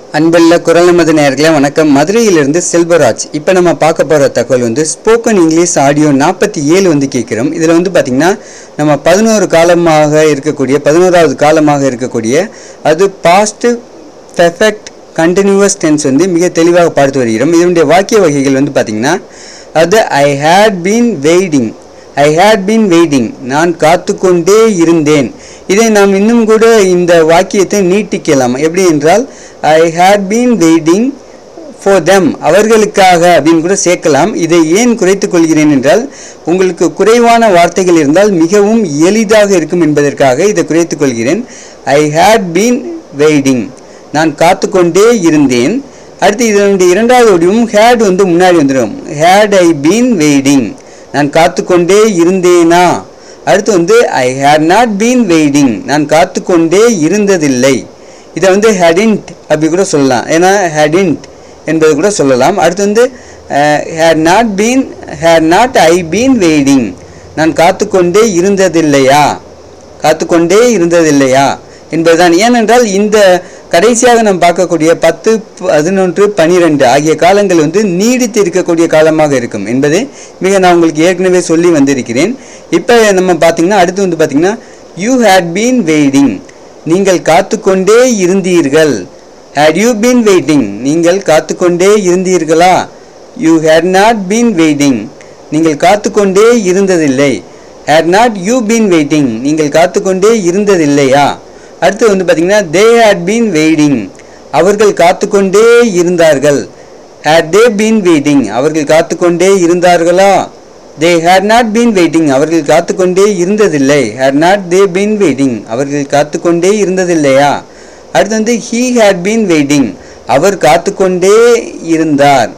அன்புள்ள குரல் நமது நேயர்களே வணக்கம் மதுரையிலிருந்து செல்வராஜ் இப்போ நம்ம பார்க்க போகிற தகவல் வந்து ஸ்போக்கன் இங்கிலீஷ் ஆடியோ நாற்பத்தி ஏழு வந்து கேட்குறோம் இதில் வந்து பார்த்திங்கன்னா நம்ம பதினோரு காலமாக இருக்கக்கூடிய பதினோராவது காலமாக இருக்கக்கூடிய அது பாஸ்ட் பெர்ஃபெக்ட் கண்டினியூவஸ் டென்ஸ் வந்து மிக தெளிவாக பார்த்து வருகிறோம் இதனுடைய வாக்கிய வகைகள் வந்து பார்த்திங்கன்னா அது I had been waiting I had been waiting நான் காத்துக்கொண்டே இருந்தேன் இதை நாம் இன்னும் கூட இந்த வாக்கியத்தை நீட்டிக்கலாம் எப்படி என்றால் I had been waiting for them அவர்களுக்காக அப்படின்னு கூட சேர்க்கலாம் இதை ஏன் குறைத்துக் கொள்கிறேன் என்றால் உங்களுக்கு குறைவான வார்த்தைகள் இருந்தால் மிகவும் எளிதாக இருக்கும் என்பதற்காக இதை குறைத்துக் கொள்கிறேன் ஐ ஹேட் பீன் வெயிட்டிங் நான் காத்துக்கொண்டே இருந்தேன் அடுத்து இதனுடைய இரண்டாவது வடிவம் ஹேட் வந்து முன்னாடி வந்துடும் ஹேட் ஐ பீன் வெயிட்டிங் நான் காத்துக்கொண்டே இருந்தேனா அடுத்து வந்து I had not been waiting நான் காத்துக்கொண்டே இருந்ததில்லை இதை வந்து ஹேடின்ட் அப்படி கூட சொல்லலாம் ஏன்னா ஹேடின்ட் என்பது கூட சொல்லலாம் அடுத்து வந்து had not been had not I been waiting நான் காத்துக்கொண்டே இருந்ததில்லையா காத்துக்கொண்டே இருந்ததில்லையா என்பதுதான் ஏனென்றால் இந்த கடைசியாக நாம் பார்க்கக்கூடிய பத்து பதினொன்று பனிரெண்டு ஆகிய காலங்கள் வந்து நீடித்து இருக்கக்கூடிய காலமாக இருக்கும் என்பதை மிக நான் உங்களுக்கு ஏற்கனவே சொல்லி வந்திருக்கிறேன் இப்போ நம்ம பார்த்தீங்கன்னா அடுத்து வந்து பார்த்தீங்கன்னா யூ ஹேட் பீன் வெயிட்டிங் நீங்கள் காத்துக்கொண்டே இருந்தீர்கள் ஹேட் யூ பீன் வெயிட்டிங் நீங்கள் காத்துக்கொண்டே இருந்தீர்களா you had not been waiting நீங்கள் காத்துக்கொண்டே இருந்ததில்லை had not you been waiting நீங்கள் காத்துக்கொண்டே இருந்ததில்லையா அடுத்து வந்து பார்த்தீங்கன்னா தே ஹேட் பீன் வெயிட்டிங் அவர்கள் காத்துக்கொண்டே இருந்தார்கள் ஹேட் தே பீன் வெயிட்டிங் அவர்கள் காத்துக்கொண்டே இருந்தார்களா they had not been waiting அவர்கள் காத்துக்கொண்டே இருந்ததில்லை had not they been waiting அவர்கள் காத்துக்கொண்டே இருந்ததில்லையா அடுத்து வந்து ஹீ ஹேட் பீன் வெயிட்டிங் அவர் காத்துக்கொண்டே இருந்தார்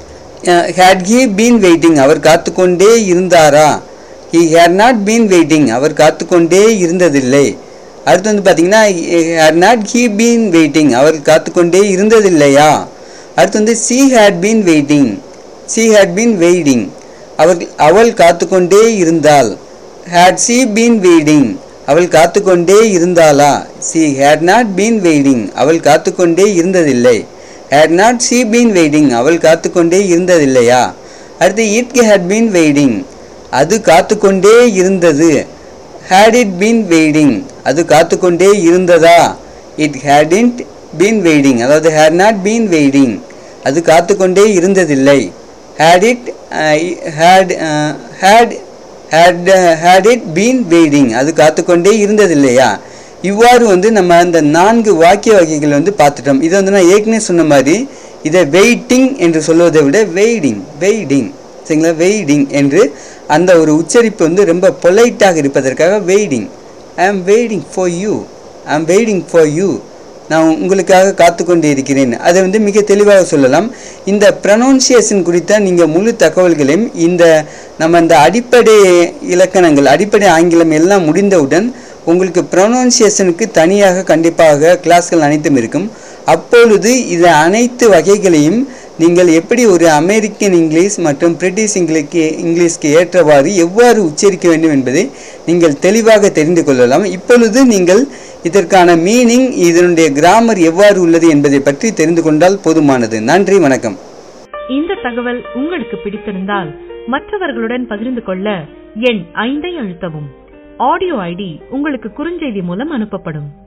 ஹேட் ஹீ பீன் வெயிட்டிங் அவர் காத்துக்கொண்டே இருந்தாரா he had not been waiting அவர் காத்துக்கொண்டே இருந்ததில்லை அடுத்து வந்து பார்த்தீங்கன்னா had not he been waiting அவர் காத்துக்கொண்டே இருந்ததில்லையா அடுத்து வந்து she had been waiting she had been waiting அவர் அவள் காத்துக்கொண்டே இருந்தாள் ஹேட் சி பீன் வெயிட்டிங் அவள் காத்துக்கொண்டே இருந்தாளா she had not been waiting அவள் காத்துக்கொண்டே இருந்ததில்லை had not she been waiting அவள் காத்துக்கொண்டே இருந்ததில்லையா அடுத்து இட் ஹேட் பீன் வெயிட்டிங் அது காத்துக்கொண்டே இருந்தது ஹேட் இட் பீன் வெயிட்டிங் அது காத்துக்கொண்டே இருந்ததா இட் ஹேடின்ட் பீன் வெயிட்டிங் அதாவது ஹேட் நாட் பீன் வெயிட்டிங் அது காத்துக்கொண்டே இருந்ததில்லை had it had had had had it been waiting அது காத்துக்கொண்டே இருந்ததில்லையா இவ்வாறு வந்து நம்ம அந்த நான்கு வாக்கிய வகைகள் வந்து பார்த்துட்டோம் இதை வந்து நான் ஏற்கனவே சொன்ன மாதிரி இதை வெயிட்டிங் என்று சொல்வதை விட வெயிடிங் வெயிடிங் சரிங்களா வெயிடிங் என்று அந்த ஒரு உச்சரிப்பு வந்து ரொம்ப பொலைட்டாக இருப்பதற்காக வெயிடிங் ஐ ஆம் வெயிட்டிங் ஃபார் யூ ஐ ஆம் வெயிட்டிங் ஃபார் யூ நான் உங்களுக்காக காத்து கொண்டு இருக்கிறேன் அதை வந்து மிக தெளிவாக சொல்லலாம் இந்த ப்ரொனவுன்சியேஷன் குறித்த நீங்கள் முழு தகவல்களையும் இந்த நம்ம இந்த அடிப்படை இலக்கணங்கள் அடிப்படை ஆங்கிலம் எல்லாம் முடிந்தவுடன் உங்களுக்கு ப்ரொனவுன்சியேஷனுக்கு தனியாக கண்டிப்பாக கிளாஸ்கள் அனைத்தும் இருக்கும் அப்பொழுது இது அனைத்து வகைகளையும் நீங்கள் எப்படி ஒரு அமெரிக்கன் இங்கிலீஷ் மற்றும் பிரிட்டிஷ் இங்கிலீஷ்க்கு இங்கிலீஷ்க்கு ஏற்றவாறு எவ்வாறு உச்சரிக்க வேண்டும் என்பதை நீங்கள் தெளிவாக தெரிந்து கொள்ளலாம் இப்பொழுது நீங்கள் இதற்கான மீனிங் இதனுடைய கிராமர் எவ்வாறு உள்ளது என்பதை பற்றி தெரிந்து கொண்டால் போதுமானது நன்றி வணக்கம் இந்த தகவல் உங்களுக்கு பிடித்திருந்தால் மற்றவர்களுடன் பகிர்ந்து கொள்ள எண் ஐந்தை அழுத்தவும் ஆடியோ ஐடி உங்களுக்கு குறுஞ்செய்தி மூலம் அனுப்பப்படும்